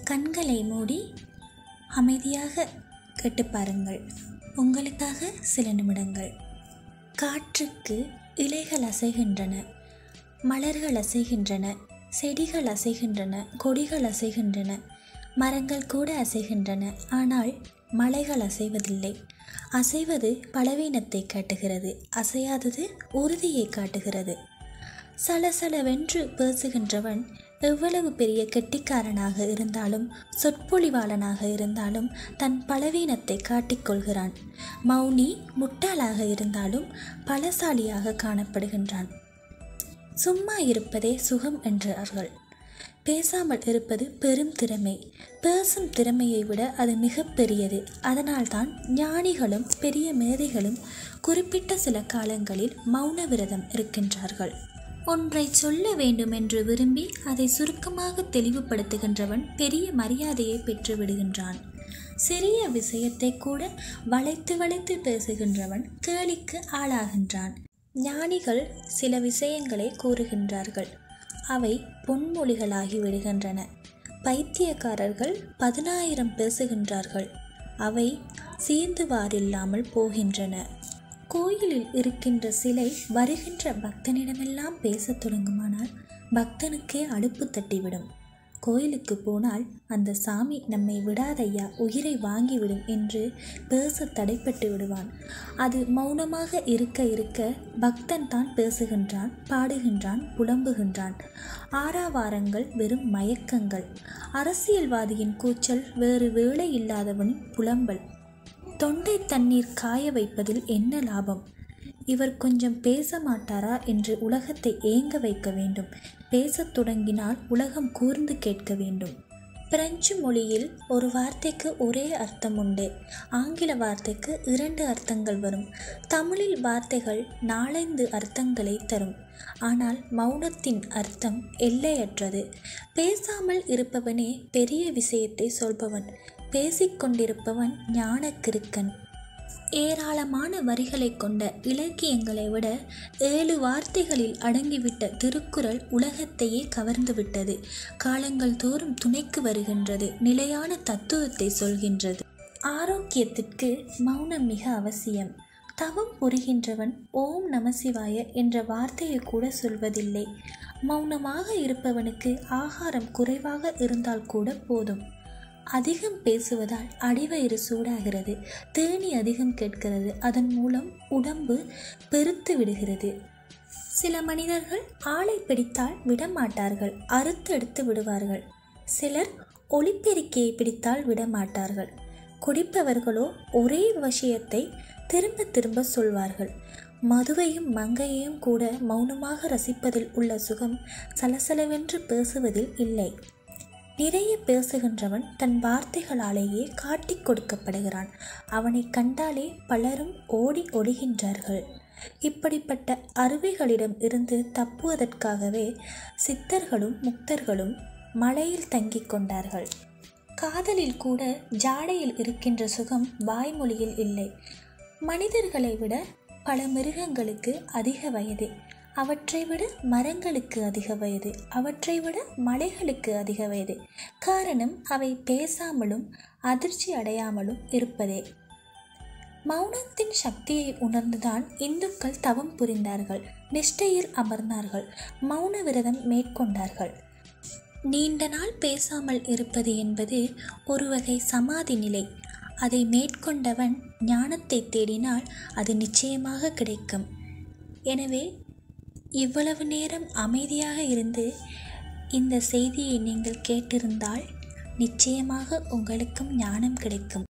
கண்களை மூடி அமைதியாக கேட்டு பாருங்கள் உங்களுக்காக சில நிமிடங்கள் காற்றுக்கு இலைகள் அசைகின்றன மலர்கள் அசைகின்றன செடிகள் அசைகின்றன கொடிகள் அசைகின்றன மரங்கள் கூட அசைகின்றன ஆனால் மலைகள் அசைவதில்லை அசைவது பலவீனத்தை காட்டுகிறது அசையாதது உறுதியை காட்டுகிறது சலசலவென்று பேசுகின்றவன் எவ்வளவு பெரிய கெட்டிக்காரனாக இருந்தாலும் சொற்பொழிவாளனாக இருந்தாலும் தன் பலவீனத்தை காட்டிக்கொள்கிறான் மௌனி முட்டாளாக இருந்தாலும் பலசாலியாக காணப்படுகின்றான் சும்மா இருப்பதே சுகம் என்றார்கள் பேசாமல் இருப்பது பெரும் திறமை பேசும் திறமையை விட அது மிக பெரியது அதனால்தான் ஞானிகளும் பெரிய மேதைகளும் குறிப்பிட்ட சில காலங்களில் மௌன விரதம் இருக்கின்றார்கள் ஒன்றை சொல்ல வேண்டும் என்று விரும்பி அதை சுருக்கமாக தெளிவுபடுத்துகின்றவன் பெரிய மரியாதையை பெற்று விடுகின்றான் சிறிய விஷயத்தை கூட வளைத்து வளைத்து பேசுகின்றவன் கேலிக்கு ஆளாகின்றான் ஞானிகள் சில விஷயங்களை கூறுகின்றார்கள் அவை பொன்மொழிகளாகி விடுகின்றன பைத்தியக்காரர்கள் பதினாயிரம் பேசுகின்றார்கள் அவை சீந்துவாரில்லாமல் போகின்றன கோயிலில் இருக்கின்ற சிலை வருகின்ற பக்தனிடமெல்லாம் பேசத் தொடங்குமானால் பக்தனுக்கே அடுப்பு தட்டிவிடும் கோயிலுக்கு போனால் அந்த சாமி நம்மை விடாதையா உயிரை வாங்கிவிடும் என்று பேச தடைப்பட்டு விடுவான் அது மௌனமாக இருக்க இருக்க பக்தன் தான் பேசுகின்றான் பாடுகின்றான் புலம்புகின்றான் ஆறாவாரங்கள் வெறும் மயக்கங்கள் அரசியல்வாதியின் கூச்சல் வேறு வேலை இல்லாதவனின் புலம்பல் தொண்டை தண்ணீர் காய வைப்பதில் என்ன லாபம் இவர் கொஞ்சம் பேச மாட்டாரா என்று உலகத்தை ஏங்க வைக்க வேண்டும் பேசத் தொடங்கினால் உலகம் கூர்ந்து கேட்க வேண்டும் பிரெஞ்சு மொழியில் ஒரு வார்த்தைக்கு ஒரே அர்த்தம் உண்டு ஆங்கில வார்த்தைக்கு இரண்டு அர்த்தங்கள் வரும் தமிழில் வார்த்தைகள் நாலைந்து அர்த்தங்களை தரும் ஆனால் மௌனத்தின் அர்த்தம் எல்லையற்றது பேசாமல் இருப்பவனே பெரிய விஷயத்தை சொல்பவன் பேசிக்கொண்டிருப்பவன் ஞானக்கிருக்கன் ஏராளமான வரிகளை கொண்ட இலக்கியங்களை விட ஏழு வார்த்தைகளில் அடங்கிவிட்ட திருக்குறள் உலகத்தையே கவர்ந்துவிட்டது காலங்கள் தோறும் துணைக்கு வருகின்றது நிலையான தத்துவத்தை சொல்கின்றது ஆரோக்கியத்திற்கு மௌனம் மிக அவசியம் தவம் புரிகின்றவன் ஓம் நமசிவாய என்ற வார்த்தையை கூட சொல்வதில்லை மௌனமாக இருப்பவனுக்கு ஆகாரம் குறைவாக இருந்தால் கூட போதும் அதிகம் பேசுவதால் அடிவயிறு சூடாகிறது தேனி அதிகம் கேட்கிறது அதன் மூலம் உடம்பு பெருத்து விடுகிறது சில மனிதர்கள் ஆளை பிடித்தால் விடமாட்டார்கள் அறுத்து எடுத்து விடுவார்கள் சிலர் ஒளிப்பெருக்கியை பிடித்தால் விடமாட்டார்கள் குடிப்பவர்களோ ஒரே விஷயத்தை திரும்ப திரும்ப சொல்வார்கள் மதுவையும் மங்கையையும் கூட மௌனமாக ரசிப்பதில் உள்ள சுகம் சலசலவென்று பேசுவதில் இல்லை நிறைய பேசுகின்றவன் தன் வார்த்தைகளாலேயே காட்டிக் கொடுக்கப்படுகிறான் அவனை கண்டாலே பலரும் ஓடி ஒடுகின்றார்கள் இப்படிப்பட்ட அருவிகளிடம் இருந்து தப்புவதற்காகவே சித்தர்களும் முக்தர்களும் மலையில் தங்கிக் கொண்டார்கள் காதலில் கூட ஜாடையில் இருக்கின்ற சுகம் வாய்மொழியில் இல்லை மனிதர்களை விட பல மிருகங்களுக்கு அதிக வயது அவற்றை விட மரங்களுக்கு அதிக வயது அவற்றை விட மலைகளுக்கு அதிக வயது காரணம் அவை பேசாமலும் அதிர்ச்சி அடையாமலும் இருப்பதே மௌனத்தின் சக்தியை உணர்ந்துதான் இந்துக்கள் தவம் புரிந்தார்கள் நிஷ்டையில் அமர்ந்தார்கள் மௌன விரதம் மேற்கொண்டார்கள் நீண்ட நாள் பேசாமல் இருப்பது என்பது ஒரு வகை சமாதி நிலை அதை மேற்கொண்டவன் ஞானத்தை தேடினால் அது நிச்சயமாக கிடைக்கும் எனவே இவ்வளவு நேரம் அமைதியாக இருந்து இந்த செய்தியை நீங்கள் கேட்டிருந்தால் நிச்சயமாக உங்களுக்கும் ஞானம் கிடைக்கும்